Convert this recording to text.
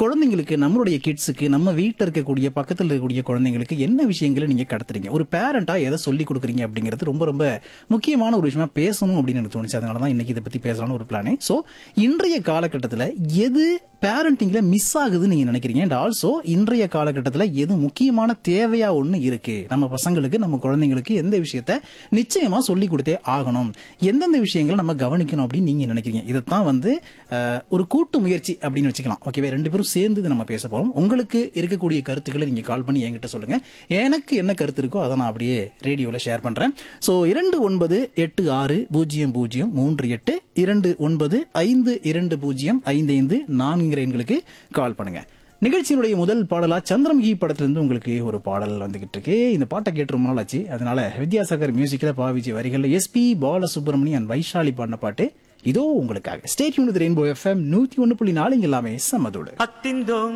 குழந்தைங்களுக்கு நம்மளுடைய கிட்ஸுக்கு நம்ம வீட்டில் இருக்கக்கூடிய பக்கத்தில் இருக்கக்கூடிய குழந்தைங்களுக்கு என்ன விஷயங்களை நீங்க கடத்துறீங்க ஒரு பேரண்டா எதை சொல்லி கொடுக்குறீங்க அப்படிங்கிறது ரொம்ப ரொம்ப முக்கியமான ஒரு விஷயமா பேசணும் அப்படின்னு எனக்கு தோணுச்சு அதனால தான் இன்னைக்கு இதை பத்தி பேசலாம்னு ஒரு பிளானே ஸோ இன்றைய காலகட்டத்தில் எது பேரண்டிங்ல மிஸ் ஆகுதுன்னு நீங்க நினைக்கிறீங்க அண்ட் ஆல்சோ இன்றைய காலகட்டத்தில் எது முக்கியமான தேவையா ஒன்று இருக்கு நம்ம பசங்களுக்கு நம்ம குழந்தைங்களுக்கு எந்த விஷயத்த நிச்சயமா சொல்லி கொடுத்தே ஆகணும் எந்தெந்த விஷயங்களை நம்ம கவனிக்கணும் அப்படின்னு நீங்க நினைக்கிறீங்க இதைத்தான் வந்து அஹ், ஒரு கூட்டு முயற்சி அப்படின்னு வச்சுக்கலாம் ஓகேவே ரெண்டு பேரும் சேர்ந்து இதை நம்ம பேச போறோம் உங்களுக்கு இருக்கக்கூடிய கருத்துக்களை நீங்க கால் பண்ணி என்கிட்ட சொல்லுங்க எனக்கு என்ன கருத்து இருக்கோ அதை நான் அப்படியே ரேடியோல ஷேர் பண்றேன் ஸோ இரண்டு ஒன்பது எட்டு ஆறு பூஜ்ஜியம் பூஜ்ஜியம் மூன்று எட்டு இரண்டு ஒன்பது ஐந்து இரண்டு பூஜ்ஜியம் ஐந்து ஐந்து நான்கிற எண்களுக்கு கால் பண்ணுங்க நிகழ்ச்சியினுடைய முதல் பாடலா சந்திரமுகி படத்திலிருந்து உங்களுக்கு ஒரு பாடல் வந்துகிட்டு இருக்கு இந்த பாட்டை கேட்டு ரொம்ப நாள் ஆச்சு அதனால வித்யாசாகர் மியூசிக்ல பாவிஜி வரிகள்ல எஸ்பி பாலசுப்ரமணியன் அண்ட் வைஷாலி பாடின பாட்டு இதோ உங்களுக்காக ஸ்டேட் யூனிட் ரெயின்போ எஃப்எம் நூத்தி ஒன்னு புள்ளி நாலு இங்க எல்லாமே சம்மதோடு அத்திந்தோம்